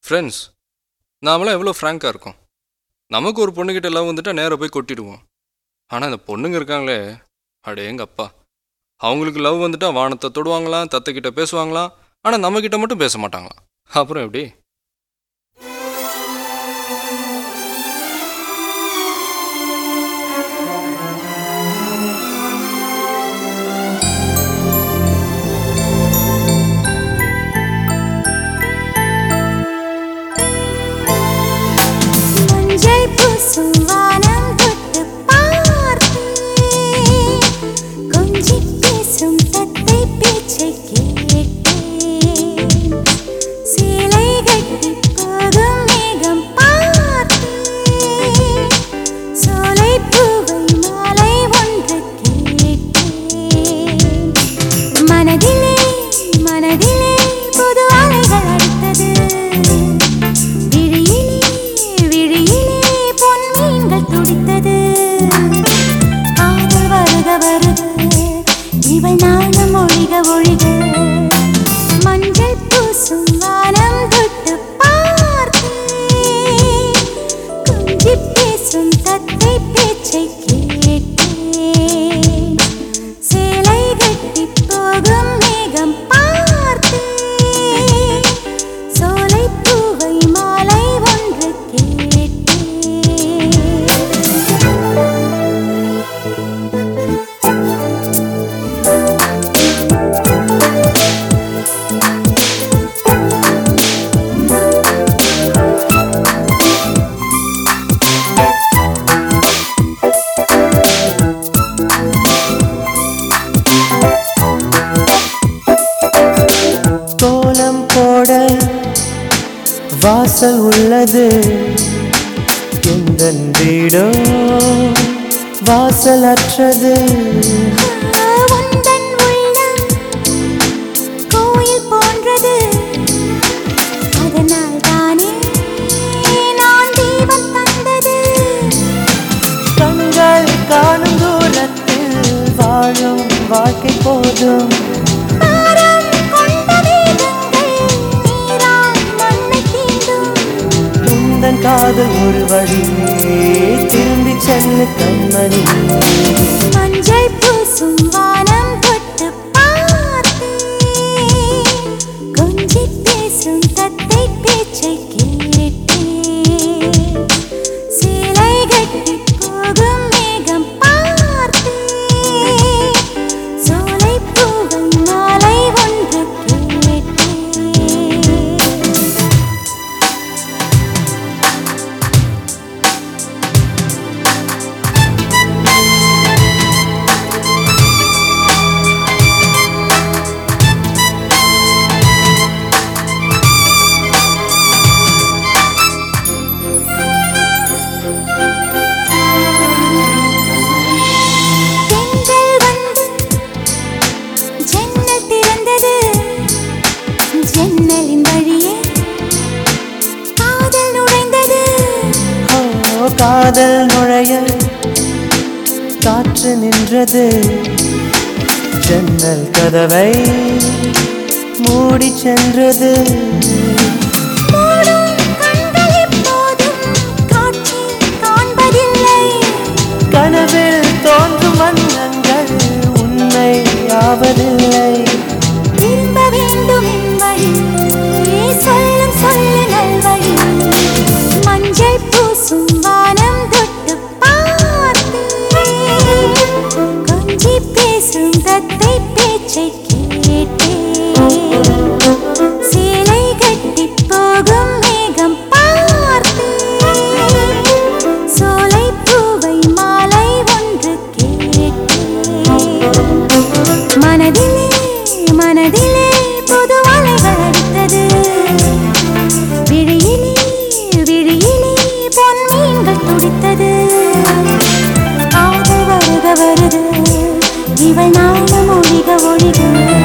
friends நாமெல்லாம் எவ்வளோ ஃப்ராங்காக இருக்கோம் நமக்கு ஒரு பொண்ணுக்கிட்ட லவ் வந்துட்டா நேராக போய் கொட்டிடுவோம் ஆனால் இந்த பொண்ணுங்க இருக்காங்களே அடேங்க அப்பா அவங்களுக்கு லவ் வந்துட்டா வானத்தை தொடுவாங்களாம் தத்தைக்கிட்ட பேசுவாங்களாம் ஆனால் நம்மக்கிட்ட மட்டும் பேச மாட்டாங்களாம் அப்புறம் எப்படி மஞ்சள் பூசும் வானம் தொட்டு பார்த்தேன் கொஞ்சி பேசும் தத்தை பேச்சை கேட்டேன் சேலை கட்டி போகும் மேகம் பார்த்தேன் சோலை பூவை மாலை ஒன்று கேட்டேன் மனதிலே மனதிலே புது அலைகள் அடித்தது விழியிலே விழியிலே பொன் மீன்கள் துடித்தது காதல் வருக வருக இவள் நாணம் ஒழிக ஒழிக மஞ்சள் பூசும் வானம் தொட்டு பார்த்தேன் கொஞ்சி பேசும் தத்தை பேச்சை கேட்டேன் சேலை கட்டி போகும் மேகம் பார்த்தேன் சோலை பூவை மாலை ஒன்று கேட்டேன் கோலம் போட வாசல் உள்ளது எந்த வீடோ வாசல் அற்றது உந்தன் உள்ளம் கோயில் போன்றது அதனால் தானே நான் தீபம் தந்தது கண்கள் காணும் தூரத்தில் வாழும் வாழ்க்கை போதும் பாரம் கொண்ட வேதங்கள் நீரால் மண்ணை தீண்டும் உந்தன் காதல் ஒரு வழியே திரும்பி செல்லு கண்மணி மஞ்சள் பூசும் வானம் தொட்டு பார்த்தேன் கொஞ்சி பேசும் தத்தை பேச்சை கேட்டேன் சேலை கட்டி போகும் மேகம் பார்த்தேன் சோலை பூவை மாலை ஒன்று கேட்டேன் பெண்கள் வந்து ஜன்னல் திறந்தது ஜன்னலின் வழியே காதல் நுழைந்தது ஓ காதல் நுழைய காற்று நின்றது ஜன்னல் கதவை மூடி சென்றது மூடும் கண்கள் இப்போதும் காட்சி காண்பதில்லை கனவில் தோன்றும் வண்ணங்கள் உண்மை ஆவதில்லை திரும்ப வேண்டும் என் வழி சொல்லும் சொல்லு நல்வழி மஞ்சள் பூசும் வானம் தொட்டு பார்த்தேன் கொஞ்சி பேசும் தத்தை பேச்சை கேட்டேன் சேலை கட்டி போகும் மேகம் பார்த்தேன் சோலை பூவை மாலை ஒன்று கேட்டேன் மனதிலே மனதிலே புது அலைகள் அடித்தது விழியிலே விழியிலே பொன் மீன்கள் துடித்தது காதல் வருக வருது இவள் நாணம் ஒழிக ஒழிக